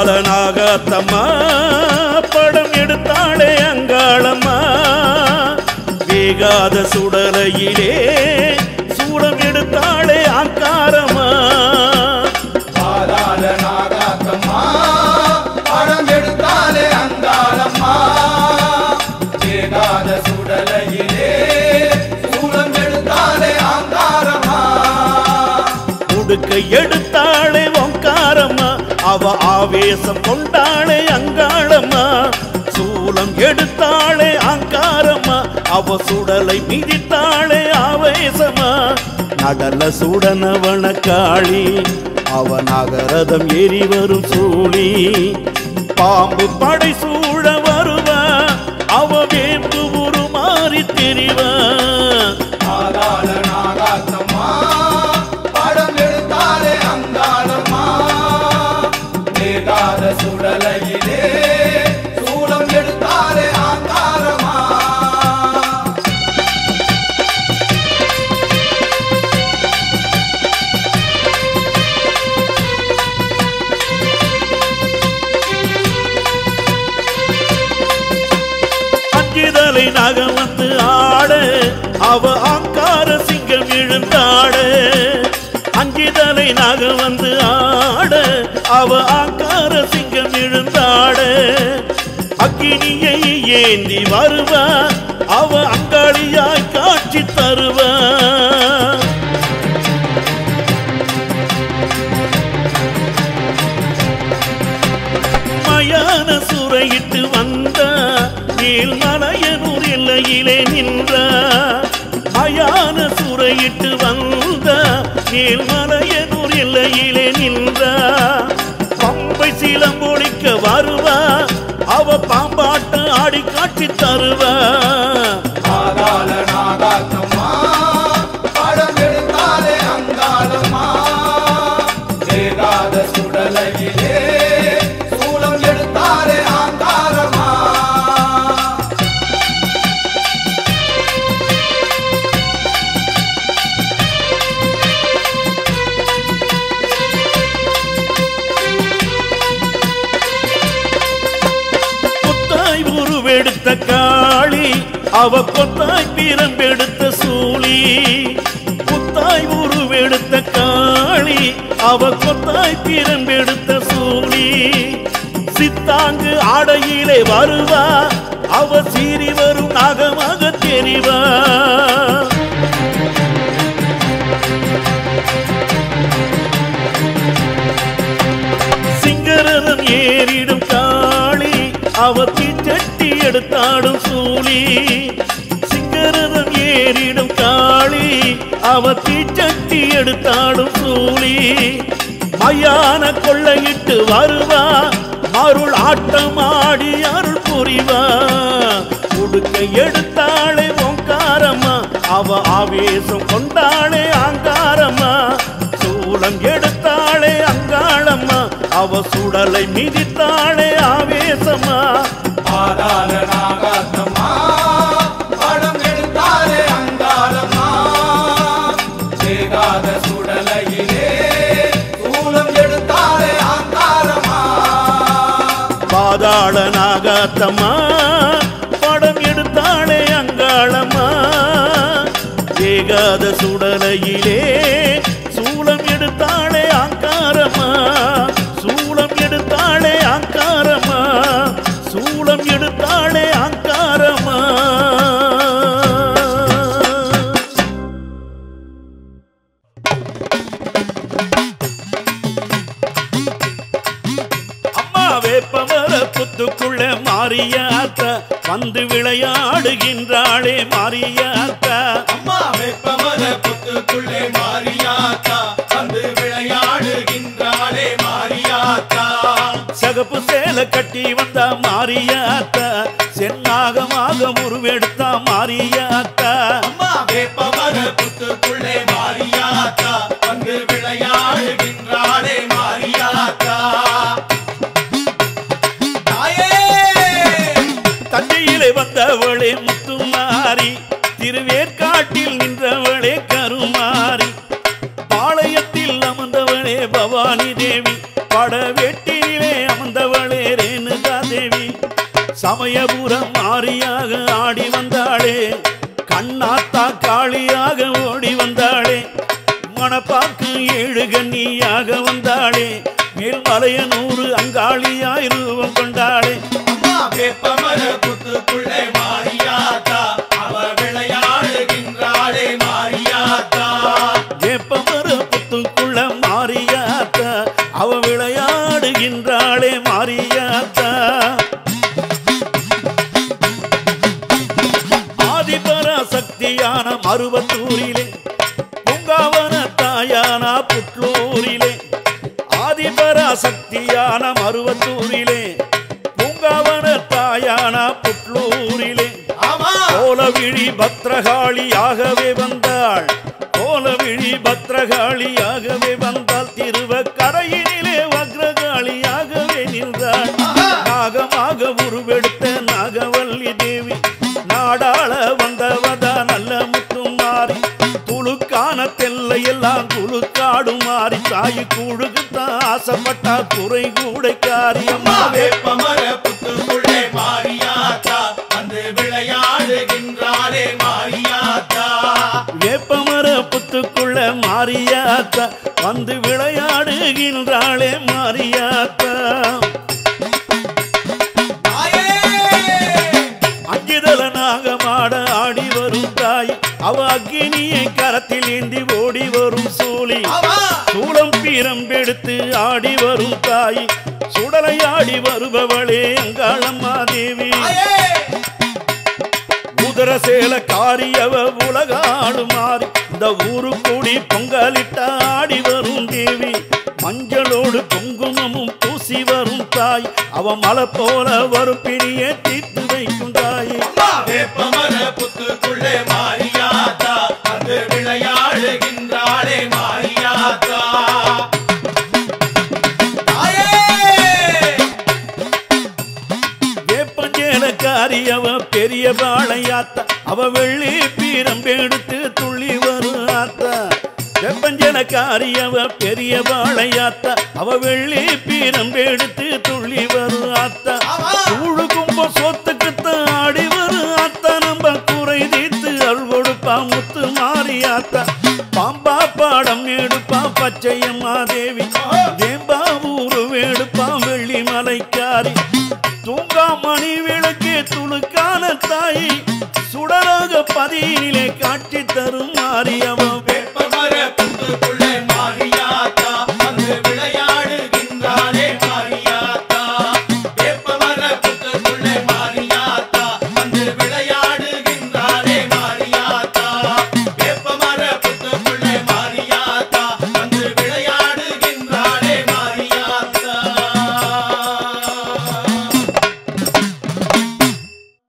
பாதாள நாகாத்தம்மா படம் எடுத்தாளே அங்காளம்மா வேகாத சுடலையிலே சூடம் எடுத்தாளே அங்காரம்மா பாதாள நாகாத்தம்மா படம் எடுத்தாலே அங்காளம்மா வேகாத சுடலையிலே சூலம் எடுத்தாலே அங்காரம்மா உடுக்கை எடுத்தாளே ஓங்காரம்மா அவ ஆவேசம் கொண்டாளே அங்காளம்மா சூலம் எடுத்தாளே அங்காரம்மா அவ சுடலை மிதித்தாளே ஆவேசமா நடல சுடனவன காளி அவ நகரதம் ஏறி வரும் சூழி பாம்பு படை சூழ வருவா அவ வேம்பு உருமாறி தெரிவா பாதாள நாகாத்தம்மா படம் எடுத்தாலே அங்காளம்மா வேகாத சுடலையிலே சூலம் எடுத்தாலே அங்காரம்மா அஞ்சுதலை நகம் வந்து ஆட அவ ஆங்கார சிங்கம் எழுந்தாட அஞ்சுதலை நகம் வந்து ஆட அவ ஆங்கார சிங்கம் எழுந்தாட அக்கினியை ஏந்தி வருவா அவ அங்காளியாய் காட்சி தருவா மயான சுரையிட்டு வந்த நீல்மலையனூர் எல்லையிலே நின்ற மயான சுரையிட்டு வந்த நீல்மலையனூர் எல்லையிலே நின்ற பம்பை சிலம்பொழிக்க வருவா அவ பாம்பாட்ட ஆடி காட்சி தருவா பாதாள நாகாத்தம்மா படம் எடுத்தாலே அங்காளம்மா வேகாத சுடலையிலே சூலம் எடுத்தாலே அங்காரம்மா கொத்தாய் உருவெடுத்த காளி அவ கொத்தாய் பிரம்பெடுத்த சூழி கொத்தாய் உருவெடுத்த காளி அவ கொத்தாய் பிரம்பெடுத்த சூழி சித்தாங்கு ஆடையிலே வருவா அவ சீறி வரும் நாகமாக தெரிவா சிங்கரதம் ஏறிடும் காளி அவ தீச்சட்டி எடுத்தாடும் சூழி சிங்கரதம் ஏறிடும் காளி அவ தீச்சட்டி எடுத்தாடும் சூழி மயான கொள்ளையிட்டு வருவா அருள் ஆட்டமாடி அருள் புரிவா உடுக்கை எடுத்தாளே ஓங்காரம்மா அவ ஆவேசம் கொண்டாளே ஆங்காரம்மா சூலம் எடுத்தாளே அங்காளம்மா அவ சுடலை மிதித்தாளே ஆவேசமா பாதாள நாகாத்தம்மா படம் எடுத்தாலே அங்காளம்மா வேகாத சுடலையிலே சூலம் எடுத்தாலே அங்காரம்மா பாதாள நாகாத்தம்மா படம் எடுத்தாளே அங்காளம்மா ஏகாத சுடலையிலே சூலம் எடுத்தாளே அங்காரம்மா சூலம் எடுத்தாளே அங்காரம்மா சூலம் எடுத்தாளே அங்காரம்மா அம்மா வேப்பமர புத்துக்குள்ள மாரியாத்தா வந்து விளையாடுகின்றாளே மாரியாத்தா அம்மா வெப்பமத புத்துக்குள்ளே மாரியாத்தா வந்து விளையாடுகின்றாளே மாரியாத்தா சகப்பு சேலை கட்டி வந்தா மாரியாத்தா சென்னாகமாக உருவெடுத்தா மாரியாத்தா அம்மா வேப்பமத புத்துக்குள்ளே மாரியாத்தா வந்து விளையாடுகின்றாளே மாரியாத்தா தாயே தஞ்சையிலே வந்தவளே முத்துமாரி திருவேற்காட்டில் நின்றவளே கருமாரி பாளையத்தில் அமர்ந்தவளே பவானி தேவி படவேட்டிலே அமர்ந்த சமயபுரம் மாறியாக ஆடி வந்தாளே கண்ணாத்தா காளியாக ஓடி வந்தாளே மணப்பாக்கு ஏழு கன்னியாக வந்தாளே மேல்மலையனூறு அங்காளியாய் ரூபம் கொண்டாளே அம்மா வேப்பமர புத்துக்குள்ளே மாரியாத்தா அவ விளையாடுகின்றாளே மாரியாத்தா வேப்பமர புத்துக்குள்ள மாறியாத்தா அவ விளையாடுகின்றாளே மாறியாத்தா ஆதிபராசக்தியான மருவத்தூரிலே பொங்காவன தாயான புட்லூரிலே ஆதிபராசக்தியான மருவத்தூரிலே பொங்காவன தாயான புட்லூரிலே ஆமா கோலவிழி பத்ரகாளியாகவே வந்தாள் கோலவிழி பத்ரகாளியாகவே வந்தாள் திருவக்கரையினிலே வக்ரகாளியாகவே நின்றாள் நாகமாக உருவெடுத்த நாகவல்லி தேவி நாடாள வந்தவதா நல்ல முத்தும் மாறி துளுக்கான தெல்லையெல்லாம் துளுக்காடும் மாறி தாய் கூழுக்குத்தான் ஆசைப்பட்டா குறை கூடைக்காரி அம்மா அம்மா வேப்பமர புத்துக்குள்ளே மாரியாத்தா வந்து விளையாடுகின்றாளே மாரியாத்தா வேப்பமர புத்துக்குள்ள மாரியாத்தா வந்து விளையாடுகின்றாளே மாரியாத்தா தாயே அஞ்சுதல நாகமாட ஆடி வரும் தாய் அவ அக்கினியை கரத்தில் ஏந்தி ஓடி வரும் சூழி ஆமா சூளம் பீரம்பெடுத்து ஆடி வரும் தாய் சுடலை ஆடி வருபவளே அங்காளம்மா தேவி தாயே உதர சேல காரியவ உலகாடு மாறி இந்த ஊரு கூடி பொங்கலிட்ட ஆடி வரும் தேவி மஞ்சளோடு குங்குமமும் பூசி வரும் தாய் அவ மலை போல வரும் பிணியை தீர்த்து வைக்கும் தாய் அம்மா வேப்பமர புத்துக்குள்ளே மாரியாத்தா வந்து விளையாடுகின்றாளே மாரியாத்தா தாயே வேப்பஞ்சேலக்காரி அவ பெரிய பாளையாத்தா அவ வெள்ளி பீரம் எடுத்து துள்ளி வரும் ஆத்தா வெப்பஞ்சனக்காரி அவ பெரிய பாளையாத்தா அவ வெள்ளி பீரம் எடுத்து துள்ளி வரும் ஆத்தா கூழு கும்ப சொத்துக்குத்தான் ஆடி வரும் ஆத்தா நம்ம குறை தீர்த்து அருள் கொடுப்பா முத்து மாறியாத்தா பாம்பா பாடம் எடுப்பா பச்சையம்மா தேவி தேம்பா ஊரு வேடுப்பா வெள்ளி மலைக்காரி தூங்கா மணி விளக்கே துளுக்கான தாய் சுடராக பதியிலே காட்சி தரும் மாறி அவன்